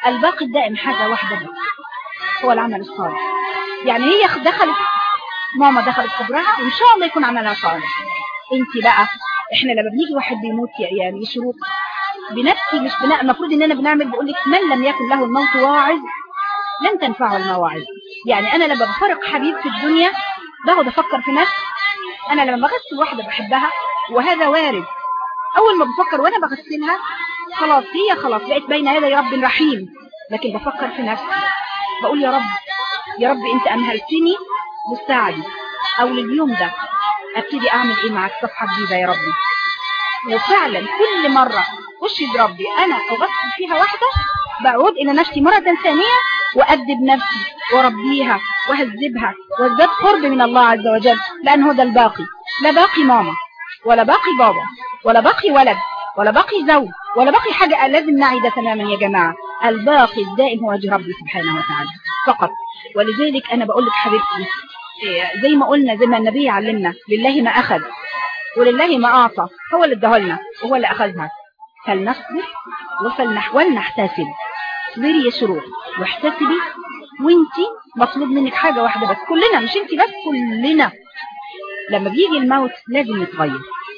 الباقي الدائم حاجة واحدة بس هو العمل الصالح يعني هي دخلت ماما دخلت قبرها وإن شاء الله يكون عملها صالح انت بقى احنا لما بنيجي واحد بيموت يعني شروط بنفسي مش بنا... المفروض اننا بنعمل بقول لك من لم يكن له الموت واعظ لن تنفعه المواعظ يعني انا لما بفرق حبيب في الدنيا بقعد افكر في نفسي انا لما بغسل واحده بحبها وهذا وارد اول ما بفكر وانا بغسلها خلاص هي خلاص بقت بين يدي رب رحيم لكن بفكر في نفسي بقول يا رب يا رب انت امهلتني للساعه او لليوم ده ابتدي اعمل ايه معاك صفحه جديده يا ربي وفعلا كل مرة أشهد ربي أنا أغسل فيها واحدة بعود إلى نفسي مرة ثانية وأدب نفسي وربيها وهذبها وازداد قرب من الله عز وجل لأن هو ده الباقي لا باقي ماما ولا باقي بابا ولا باقي ولد ولا باقي زوج ولا باقي حاجة لازم نعي ده تماما يا جماعة الباقي الدائم هو وجه ربي سبحانه وتعالى فقط ولذلك أنا بقول لك حبيبتي زي ما قلنا زي ما النبي علمنا لله ما أخذ ولله ما أعطى هو اللي اداه لنا وهو اللي أخذها فلنصبر وفلنح ولنحتسب اصبري يا شروق واحتسبي وانتي مطلوب منك حاجة واحدة بس كلنا مش انتي بس كلنا لما بيجي الموت لازم نتغير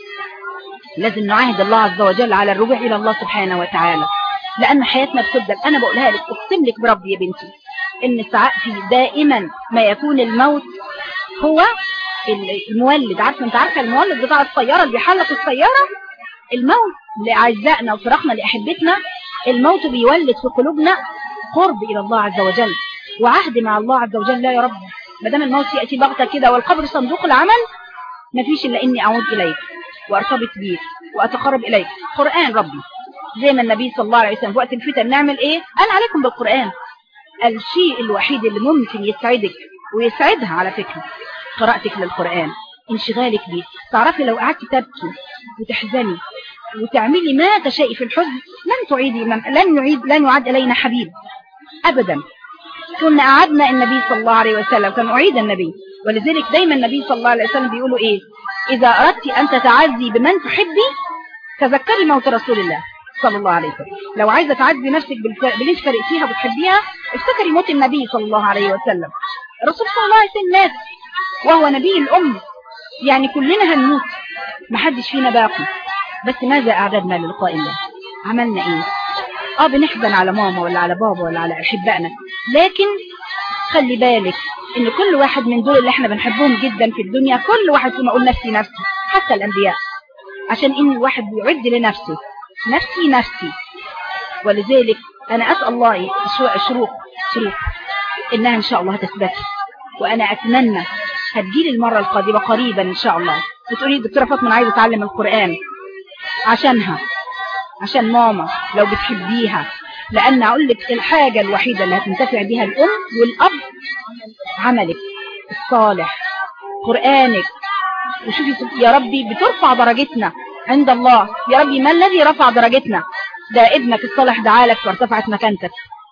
لازم نعاهد الله عز وجل على الرجوع إلى الله سبحانه وتعالى لأن حياتنا بتبدل أنا بقولها لك أقسم لك بربي يا بنتي إن ساعتي دائما ما يكون الموت هو المولد عارفه انت عارفه المولد بتاع السياره اللي بيحلق السياره الموت لاعزائنا وفرحنا لاحبتنا الموت بيولد في قلوبنا قرب الى الله عز وجل وعهد مع الله عز وجل لا يا رب ما دام الموت ياتي بغته كده والقبر صندوق العمل ما فيش الا اني اعود اليك وارتبط بيك واتقرب اليك قران ربي زي ما النبي صلى الله عليه وسلم في وقت الفتن نعمل ايه قال عليكم بالقران الشيء الوحيد اللي ممكن يسعدك ويسعدها على فكره قراءتك للقرآن انشغالك به تعرفي لو قعدت تبكي وتحزني وتعملي ما تشائي في الحزن لن تعيدي لن يعيد لن يعد إلينا حبيب أبدا كنا قعدنا النبي صلى الله عليه وسلم كان أعيد النبي ولذلك دايما النبي صلى الله عليه وسلم بيقولوا إيه إذا أردت أن تتعزي بمن تحبي تذكري موت رسول الله صلى الله عليه وسلم لو عايزة تعزي نفسك باللي انت فرقتيها وبتحبيها افتكري موت النبي صلى الله عليه وسلم الرسول صلى الله عليه وسلم مات وهو نبي الأم يعني كلنا هنموت محدش فينا باقي بس ماذا أعددنا للقاء الله عملنا إيه آه بنحزن على ماما ولا على بابا ولا على أحبائنا لكن خلي بالك إن كل واحد من دول اللي احنا بنحبهم جدا في الدنيا كل واحد فيما أقول نفسي نفسي حتى الأنبياء عشان إن الواحد بيعد لنفسه نفسي نفسي ولذلك أنا أسأل الله شروق شروق إنها إن شاء الله تثبت وأنا أتمنى هتجيلي المرة القادمة قريبا إن شاء الله وتقولي الدكتورة فاطمة أنا عايزة أتعلم القرآن عشانها عشان ماما لو بتحبيها لأن أقول لك الحاجة الوحيدة اللي هتنتفع بها الأم والأب عملك الصالح قرآنك وشوفي يا ربي بترفع درجتنا عند الله يا ربي ما الذي رفع درجتنا ده ابنك الصالح دعالك وارتفعت مكانتك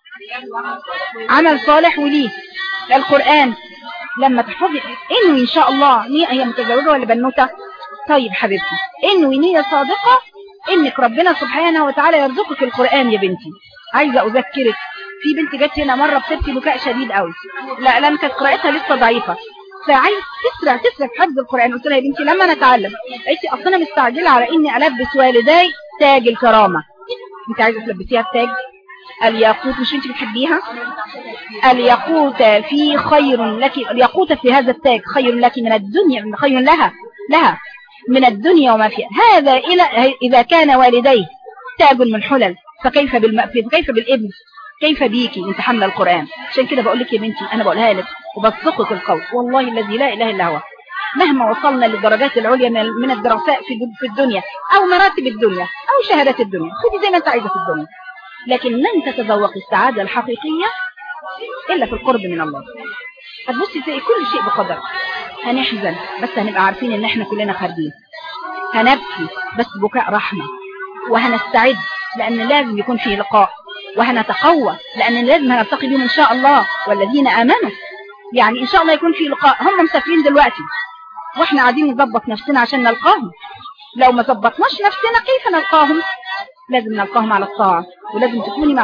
عمل صالح وليه القرآن لما تحفظي انوي ان شاء الله نية هي متزوجة ولا بنوتة طيب حبيبتي انوي نية صادقة انك ربنا سبحانه وتعالى يرزقك القرآن يا بنتي عايزة اذكرك في بنت جت هنا مرة بتبكي بكاء شديد قوي لا لان كانت قراءتها لسه ضعيفة فعايز تسرع تسرع في حفظ القرآن قلت لها يا بنتي لما نتعلم قالت لي اصل انا مستعجلة على اني البس والداي تاج الكرامة انت عايزة تلبسيها التاج الياقوت مش انت بتحبيها الياقوت في خير لك الياقوت في هذا التاج خير لك من الدنيا خير لها لها من الدنيا وما فيها هذا إلى إذا كان والديه تاج من حلل فكيف بالم... كيف بالابن كيف بيكي انت حمل القرآن عشان كده بقول لك يا بنتي انا بقولها لك وبصدقك القول والله الذي لا اله الا هو مهما وصلنا للدرجات العليا من الدراسات في الدنيا او مراتب الدنيا او شهادات الدنيا خدي زي ما انت عايزه في الدنيا لكن لن تتذوق السعادة الحقيقية إلا في القرب من الله هتبصي تلاقي كل شيء بقدر هنحزن بس هنبقى عارفين ان احنا كلنا خارجين هنبكي بس بكاء رحمة وهنستعد لان لازم يكون في لقاء وهنتقوى لان لازم هنلتقي بهم ان شاء الله والذين امنوا يعني ان شاء الله يكون في لقاء هم مسافرين دلوقتي واحنا قاعدين نظبط نفسنا عشان نلقاهم لو ما ظبطناش نفسنا كيف نلقاهم لازم نلقاهم على الطاعة ولازم تكوني مع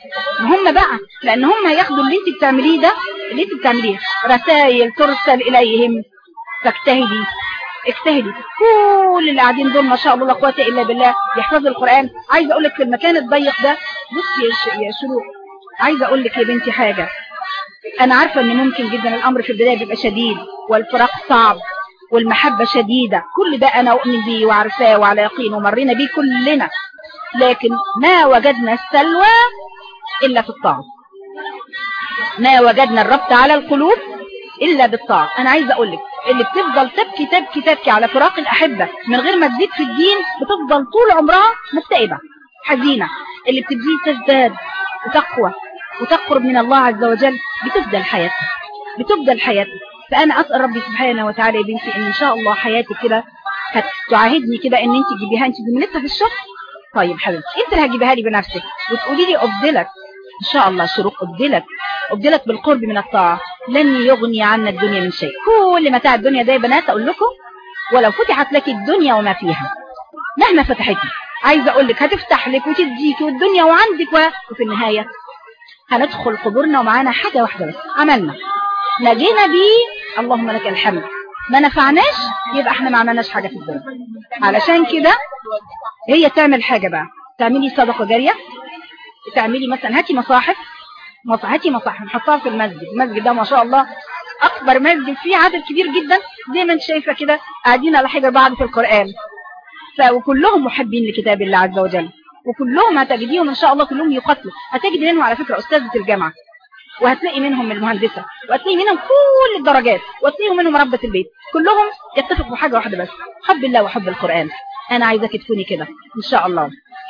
هم بقى لان هم هياخدوا اللي انت بتعمليه ده اللي انت بتعمليه رسائل ترسل اليهم فاجتهدي اجتهدي كل اللي قاعدين دول ما شاء الله لا قوه الا بالله يحفظوا القران عايزه اقول لك في المكان الضيق ده بصي يا ش- يا شروق عايزه اقول لك يا بنتي حاجه انا عارفه ان ممكن جدا الامر في البدايه بيبقى شديد والفراق صعب والمحبه شديده كل ده انا اؤمن بيه وعارفاه وعلى يقين ومرينا بيه كلنا لكن ما وجدنا السلوى الا في الطاعه ما وجدنا الربط على القلوب الا بالطاعه انا عايزه اقول لك اللي بتفضل تبكي تبكي تبكي على فراق الاحبه من غير ما تزيد في الدين بتفضل طول عمرها مكتئبه حزينه اللي بتبتدي تزداد وتقوى وتقرب من الله عز وجل بتبدل حياتها بتبدل حياتها فانا اسال ربي سبحانه وتعالى يا بنتي ان ان شاء الله حياتك كده هتعاهدني كده ان انت تجيبيها انت زميلتها في الشغل طيب حبيبتي انت اللي هتجيبها لي بنفسك وتقولي لي ابدلك ان شاء الله شروق ابدلك ابدلك بالقرب من الطاعه لن يغني عنا الدنيا من شيء كل متاع الدنيا ده يا بنات اقول لكم ولو فتحت لك الدنيا وما فيها مهما فتحت لك عايزه اقول لك هتفتح لك وتديك والدنيا وعندك و... وفي النهايه هندخل قبورنا ومعانا حاجه واحده بس عملنا نجينا بيه اللهم لك الحمد ما نفعناش يبقى احنا ما عملناش حاجه في الدنيا علشان كده هي تعمل حاجه بقى تعملي صدقه جاريه تعملي مثلا هاتي مصاحف مص- هاتي مصاحف نحطها في المسجد المسجد ده ما شاء الله اكبر مسجد فيه عدد كبير جدا زي ما انت شايفه كده قاعدين على حجر بعض في القران ف- وكلهم محبين لكتاب الله عز وجل وكلهم هتجديهم ان شاء الله كلهم يقتلوا هتجد منهم على فكره استاذه الجامعه وهتلاقي منهم المهندسه وهتلاقي منهم كل الدرجات وهتلاقي منهم ربة البيت كلهم يتفقوا في حاجه واحده بس حب الله وحب القران انا عايزاك تكوني كده ان شاء الله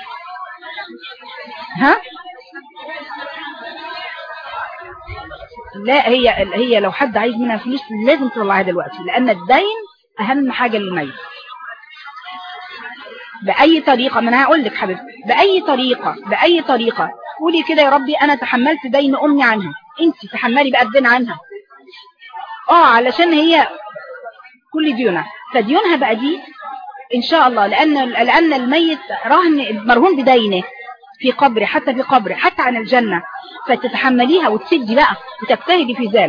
ها لا هي هي لو حد عايز منها فلوس لازم تطلعها دلوقتي لان الدين اهم حاجه للميت باي طريقه ما انا هقول لك حبيبتي باي طريقه باي طريقه قولي كده يا ربي انا تحملت دين امي عنها انت تحملي بقى الدين عنها اه علشان هي كل ديونها فديونها بقى دي ان شاء الله لان لان الميت رهن مرهون بدينه في قبره حتى في قبره حتى عن الجنه فتتحمليها وتسدي بقى وتجتهدي في ذلك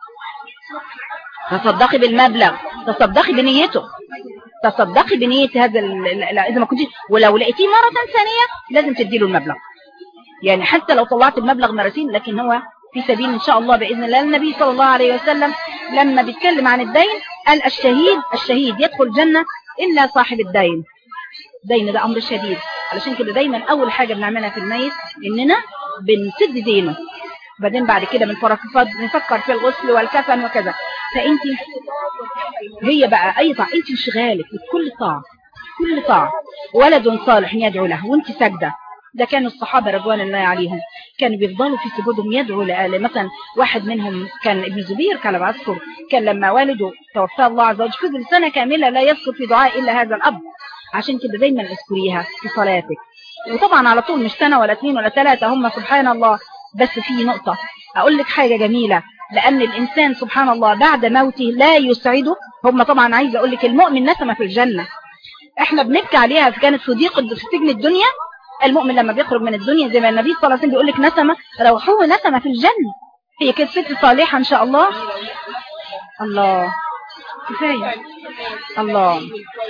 تصدقي بالمبلغ تصدقي بنيته تصدقي بنية هذا ال- ال- اذا ما كنت ولو لقيتيه مرة ثانية لازم تديله المبلغ يعني حتى لو طلعت المبلغ مرتين لكن هو في سبيل ان شاء الله باذن الله النبي صلى الله عليه وسلم لما بيتكلم عن الدين قال الشهيد الشهيد يدخل الجنة الا صاحب الدين دين ده امر شديد علشان كده دايما اول حاجة بنعملها في الميت اننا بنسد دينه بعدين بعد كده بنفكر نفكر في الغسل والكفن وكذا فانت هي بقى اي طاعه انت انشغالك بكل طاعه كل طاعه ولد صالح يدعو له وانت ساجده ده كانوا الصحابه رضوان الله عليهم كانوا بيفضلوا في سجودهم يدعوا لآل مثلا واحد منهم كان ابن زبير كان بذكر كان لما والده توفاه الله عز وجل فضل سنه كامله لا يذكر في دعاء الا هذا الاب عشان كده دايما اذكريها في صلاتك وطبعا على طول مش سنه ولا اثنين ولا ثلاثه هم سبحان الله بس في نقطه اقول لك حاجه جميله لان الانسان سبحان الله بعد موته لا يسعده هم طبعا عايزه اقول لك المؤمن نسمه في الجنه احنا بنبكي عليها في كانت في ضيق في سجن الدنيا المؤمن لما بيخرج من الدنيا زي ما النبي صلى الله عليه وسلم بيقول لك نسمه روحوه نسمه في الجنه هي كانت ست صالحه ان شاء الله الله كفايه الله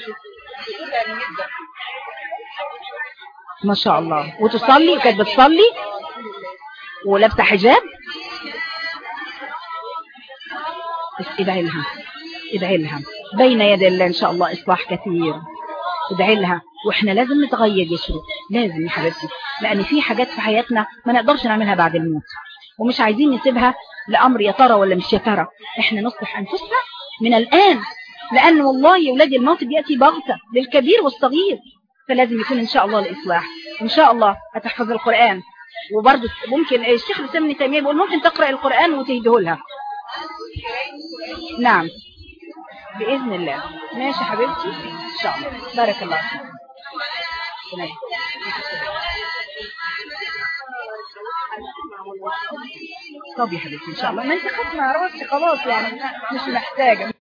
ما شاء الله وتصلي وكانت بتصلي ولابسه حجاب بس ادعي لها ادعي لها بين يدي الله ان شاء الله اصلاح كثير ادعي لها واحنا لازم نتغير يا شروق لازم يا حبيبتي لان في حاجات في حياتنا ما نقدرش نعملها بعد الموت ومش عايزين نسيبها لامر يا ترى ولا مش يا ترى احنا نصلح انفسنا من الان لان والله يا ولادي الموت بياتي بغته للكبير والصغير فلازم يكون ان شاء الله الاصلاح ان شاء الله هتحفظ القران وبرضه ممكن الشيخ الاسلام ابن تيميه بيقول ممكن تقرا القران وتهديه لها نعم باذن الله ماشي حبيبتي ان شاء الله بارك الله فيك تمام. طب يا حبيبتي ان شاء الله ما انت ختمه راسي خلاص يعني مش محتاجه